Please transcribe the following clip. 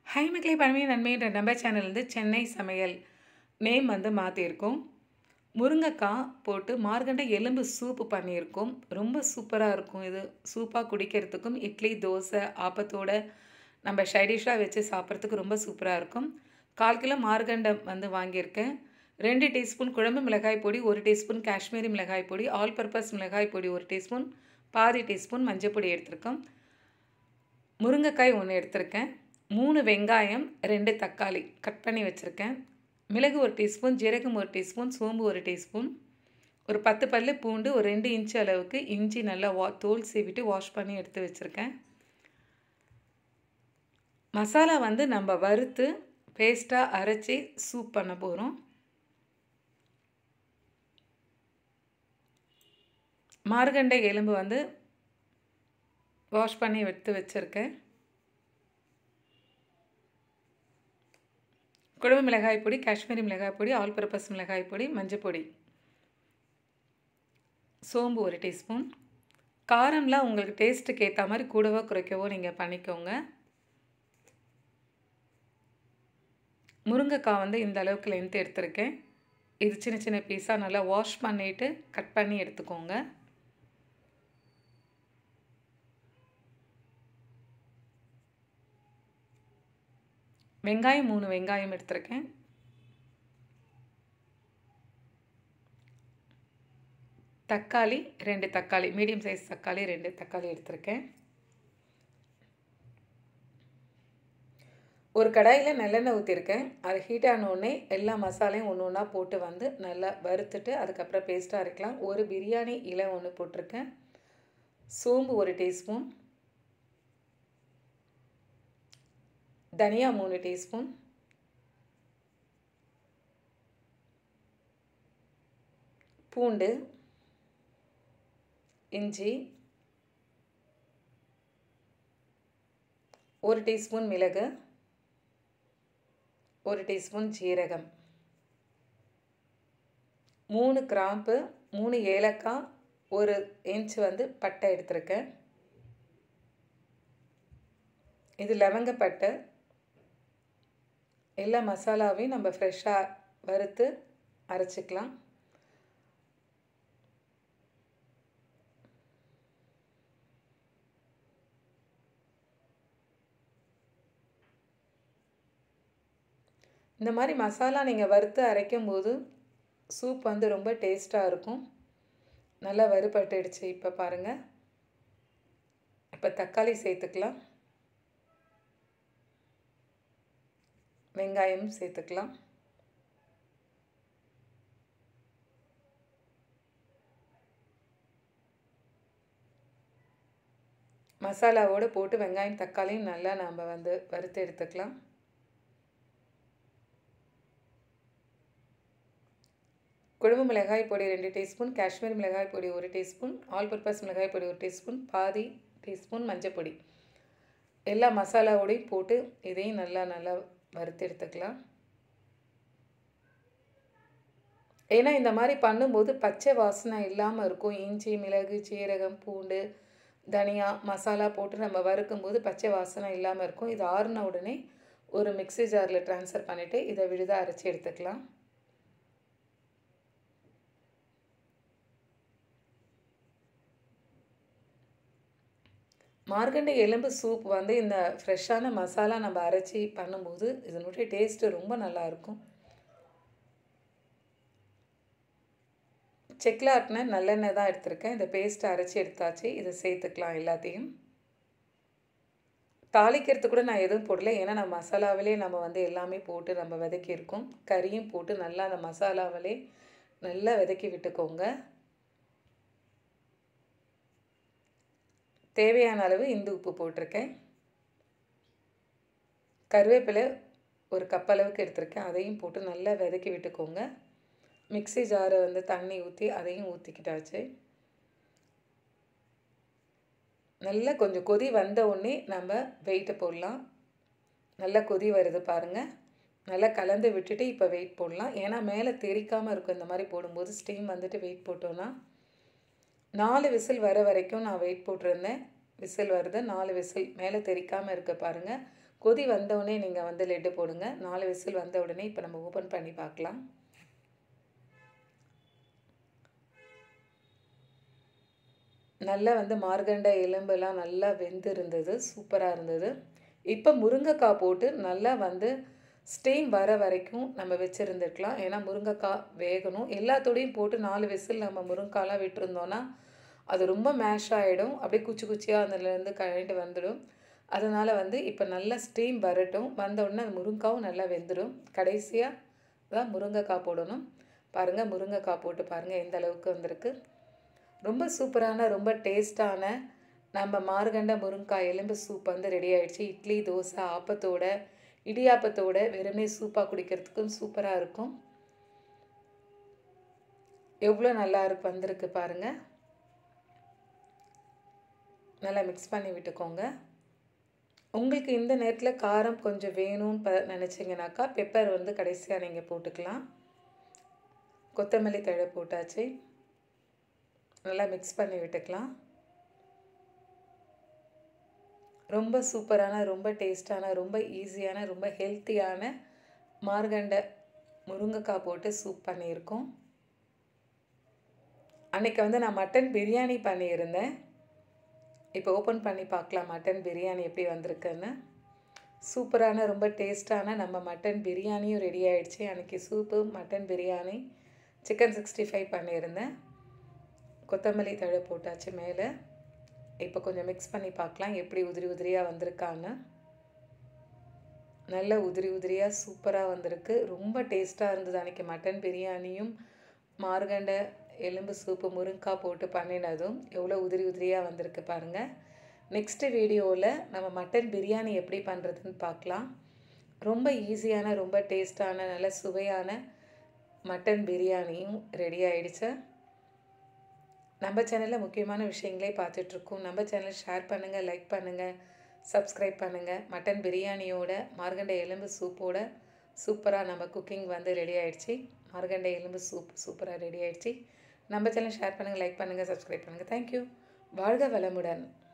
high மக்களே பழமையை நன்மைன்ற நம்ம சேனல்லேருந்து சென்னை சமையல் நேம் வந்து மாற்றிருக்கோம் முருங்கைக்காய் போட்டு மார்கண்ட எலும்பு சூப்பு பண்ணியிருக்கோம் ரொம்ப சூப்பராக இருக்கும் இது சூப்பாக குடிக்கிறதுக்கும் இட்லி தோசை ஆப்பத்தோட நம்ம ஷைடிஷாக வச்சு சாப்பிட்றதுக்கு ரொம்ப சூப்பராக இருக்கும் கால் கிலோ மார்கண்டம் வந்து வாங்கியிருக்கேன் ரெண்டு டீஸ்பூன் குழம்பு மிளகாய் பொடி ஒரு டீஸ்பூன் காஷ்மீரி மிளகாய் பொடி ஆல் பர்பஸ் மிளகாய் பொடி ஒரு டீஸ்பூன் பாதி டீஸ்பூன் மஞ்சள் பொடி எடுத்திருக்கோம் முருங்கைக்காய் ஒன்று எடுத்திருக்கேன் மூணு வெங்காயம் ரெண்டு தக்காளி கட் பண்ணி வச்சுருக்கேன் மிளகு ஒரு டீஸ்பூன் ஜீரகம் ஒரு டீஸ்பூன் சோம்பு ஒரு டீஸ்பூன் ஒரு பத்து பல்லு பூண்டு ஒரு ரெண்டு இன்ச்சு அளவுக்கு இஞ்சி நல்லா வா தோல் சீவிட்டு வாஷ் பண்ணி எடுத்து வச்சுருக்கேன் மசாலா வந்து நம்ம வறுத்து பேஸ்ட்டாக அரைச்சி சூப் பண்ண போகிறோம் மார்கண்டை எலும்பு வந்து வாஷ் பண்ணி எடுத்து வச்சுருக்கேன் குழம்பு மிளகாய் பொடி காஷ்மீரி மிளகாய் பொடி ஆல் பர்பஸ் மிளகாய் பொடி மஞ்சள் பொடி சோம்பு ஒரு டீஸ்பூன் காரம்லாம் உங்களுக்கு டேஸ்ட்டுக்கு ஏற்ற மாதிரி கூடவோ குறைக்கவோ நீங்கள் பண்ணிக்கோங்க முருங்கைக்காய் வந்து இந்த அளவுக்கு லென்த் எடுத்திருக்கேன் இது சின்ன சின்ன பீஸாக நல்லா வாஷ் பண்ணிவிட்டு கட் பண்ணி எடுத்துக்கோங்க வெங்காயம் மூணு வெங்காயம் எடுத்திருக்கேன் தக்காளி ரெண்டு தக்காளி மீடியம் சைஸ் தக்காளி ரெண்டு தக்காளி எடுத்திருக்கேன் ஒரு கடாயில் நல்லெண்ணெய் ஊற்றிருக்கேன் அது ஹீட் ஆனோடனே எல்லா மசாலையும் ஒன்று ஒன்றா போட்டு வந்து நல்லா வறுத்துட்டு அதுக்கப்புறம் பேஸ்ட்டாக அரைக்கலாம் ஒரு பிரியாணி இலை ஒன்று போட்டிருக்கேன் சோம்பு ஒரு டீஸ்பூன் தனியா மூணு டீஸ்பூன் பூண்டு இஞ்சி ஒரு டீஸ்பூன் மிளகு ஒரு டீஸ்பூன் ஜீரகம் மூணு கிராம்பு மூணு ஏலக்காய் ஒரு இன்ச் வந்து பட்டை எடுத்திருக்கேன் இது லவங்கப்பட்டை எல்லா மசாலாவையும் நம்ம ஃப்ரெஷ்ஷாக வறுத்து அரைச்சிக்கலாம் இந்த மாதிரி மசாலா நீங்கள் வறுத்து அரைக்கும் போது சூப் வந்து ரொம்ப டேஸ்ட்டாக இருக்கும் நல்லா வறுபட்டுடுச்சு இப்போ பாருங்கள் இப்போ தக்காளி சேர்த்துக்கலாம் வெங்காயம் சேர்த்துக்கலாம் மசாலாவோடு போட்டு வெங்காயம் தக்காளியும் நல்லா நாம் வந்து வறுத்து எடுத்துக்கலாம் குழம்பு மிளகாய் பொடி ரெண்டு டீஸ்பூன் காஷ்மீர் மிளகாய் பொடி ஒரு டீஸ்பூன் ஆல் பர்பஸ் மிளகாய் பொடி ஒரு டீஸ்பூன் பாதி டீஸ்பூன் மஞ்சள் பொடி எல்லா மசாலாவோடையும் போட்டு இதையும் நல்லா நல்லா வறுத்து எடுத்துக்கலாம் ஏன்னா இந்த மாதிரி பண்ணும்போது பச்சை வாசனை இல்லாமல் இருக்கும் இஞ்சி மிளகு சீரகம் பூண்டு தனியா மசாலா போட்டு நம்ம வறுக்கும்போது பச்சை வாசனை இல்லாமல் இருக்கும் இது ஆறுன உடனே ஒரு மிக்சி ஜாரில் ட்ரான்ஸ்ஃபர் பண்ணிவிட்டு இதை விழுதாக அரைச்சி எடுத்துக்கலாம் மார்கண்டை எலும்பு சூப் வந்து இந்த ஃப்ரெஷ்ஷான மசாலா நம்ம அரைச்சி பண்ணும்போது இதனுடைய டேஸ்ட்டு ரொம்ப நல்லாயிருக்கும் செக்கில் ஆட்டின நல்லெண்ணெய் தான் எடுத்திருக்கேன் இந்த பேஸ்ட்டை அரைச்சி எடுத்தாச்சு இதை சேர்த்துக்கலாம் எல்லாத்தையும் தாளிக்கிறது கூட நான் எதுவும் போடல ஏன்னா நம்ம மசாலாவிலே நம்ம வந்து எல்லாமே போட்டு நம்ம வதக்கியிருக்கோம் கறியும் போட்டு நல்லா அந்த மசாலாவிலே நல்லா வதக்கி விட்டுக்கோங்க தேவையான அளவு இந்து உப்பு போட்டிருக்கேன் கருவேப்பிலை ஒரு கப் அளவுக்கு எடுத்திருக்கேன் அதையும் போட்டு நல்லா வதக்கி விட்டுக்கோங்க மிக்சி ஜாரை வந்து தண்ணி ஊற்றி அதையும் ஊற்றிக்கிட்டாச்சு நல்லா கொஞ்சம் கொதி வந்த உடனே நம்ம வெயிட்டை போடலாம் நல்லா கொதி வருது பாருங்கள் நல்லா கலந்து விட்டுட்டு இப்போ வெயிட் போடலாம் ஏன்னா மேலே தெரிக்காமல் இருக்கும் இந்த மாதிரி போடும்போது ஸ்டீம் வந்துட்டு வெயிட் போட்டோன்னா நாலு விசில் வர வரைக்கும் நான் வெயிட் போட்டிருந்தேன் விசில் வருது நாலு விசில் மேலே தெரிக்காமல் இருக்க பாருங்கள் கொதி வந்தவுடனே நீங்கள் வந்து லெட்டு போடுங்க நாலு விசில் வந்த உடனே இப்போ நம்ம ஓப்பன் பண்ணி பார்க்கலாம் நல்லா வந்து மார்கண்ட எலும்பெல்லாம் நல்லா வெந்து இருந்தது சூப்பராக இருந்தது இப்போ முருங்கைக்காய் போட்டு நல்லா வந்து ஸ்டீம் வர வரைக்கும் நம்ம வச்சுருந்துருக்கலாம் ஏன்னா முருங்கைக்காய் வேகணும் எல்லாத்தோடையும் போட்டு நாலு விசில் நம்ம முருங்கைக்காலாம் விட்டுருந்தோன்னா அது ரொம்ப மேஷ் ஆகிடும் அப்படியே குச்சி குச்சியாக அதுலேருந்து கழண்டு வந்துடும் அதனால் வந்து இப்போ நல்லா ஸ்டீம் வரட்டும் வந்த உடனே அந்த முருங்காவும் நல்லா வெந்துடும் கடைசியாக தான் முருங்கைக்காய் போடணும் பாருங்கள் முருங்கைக்காய் போட்டு பாருங்கள் எந்த அளவுக்கு வந்திருக்கு ரொம்ப சூப்பரான ரொம்ப டேஸ்டான நம்ம மார்கண்ட முருங்காய் எலும்பு சூப் வந்து ரெடி ஆகிடுச்சு இட்லி தோசை ஆப்பத்தோட இடியாப்பத்தோட வெறுமனே சூப்பாக குடிக்கிறதுக்கும் சூப்பராக இருக்கும் எவ்வளோ நல்லா இருக்கு வந்திருக்கு பாருங்கள் நல்லா மிக்ஸ் பண்ணி விட்டுக்கோங்க உங்களுக்கு இந்த நேரத்தில் காரம் கொஞ்சம் வேணும்னு ப நினச்சிங்கனாக்கா பெப்பர் வந்து கடைசியாக நீங்கள் போட்டுக்கலாம் கொத்தமல்லி தழை போட்டாச்சு நல்லா மிக்ஸ் பண்ணி விட்டுக்கலாம் ரொம்ப சூப்பரான ரொம்ப டேஸ்டான ரொம்ப ஈஸியான ரொம்ப ஹெல்த்தியான மார்கண்ட முருங்கைக்காய் போட்டு சூப் பண்ணியிருக்கோம் அன்றைக்கி வந்து நான் மட்டன் பிரியாணி பண்ணியிருந்தேன் இப்போ ஓப்பன் பண்ணி பார்க்கலாம் மட்டன் பிரியாணி எப்படி வந்திருக்குன்னு சூப்பரான ரொம்ப டேஸ்டான நம்ம மட்டன் பிரியாணியும் ரெடி ஆகிடுச்சு அன்றைக்கி soup mutton biryani chicken sixty five பண்ணியிருந்தேன் கொத்தமல்லி தழை போட்டாச்சு மேலே இப்போ கொஞ்சம் மிக்ஸ் பண்ணி பார்க்கலாம் எப்படி உதிரி உதிரியாக வந்திருக்கான்னு நல்ல உதிரி உதிரியாக சூப்பராக வந்திருக்கு ரொம்ப டேஸ்ட்டாக இருந்தது அன்றைக்கி மட்டன் பிரியாணியும் மார்கண்ட எலும்பு சூப்பு முருங்காய் போட்டு பண்ணினதும் எவ்வளோ உதிரி உதிரியாக வந்திருக்கு பாருங்கள் நெக்ஸ்ட்டு வீடியோவில் நம்ம மட்டன் பிரியாணி எப்படி பண்ணுறதுன்னு பார்க்கலாம் ரொம்ப ஈஸியான ரொம்ப டேஸ்டான நல்ல சுவையான மட்டன் பிரியாணியும் ரெடி ஆயிடுச்சு நம்ம சேனலில் முக்கியமான விஷயங்களே பார்த்துட்ருக்கோம் நம்ம சேனல் ஷேர் பண்ணுங்கள் லைக் பண்ணுங்கள் சப்ஸ்கிரைப் பண்ணுங்கள் மட்டன் பிரியாணியோட மார்கண்ட எலும்பு சூப்போட சூப்பராக நம்ம குக்கிங் வந்து ரெடி ஆகிடுச்சி மார்கண்ட எலும்பு சூப் சூப்பராக ரெடி ஆகிடுச்சி நம்ம சேனல் ஷேர் பண்ணுங்கள் லைக் பண்ணுங்கள் சப்ஸ்கிரைப் பண்ணுங்கள் தேங்க்யூ வாழ்க வளமுடன்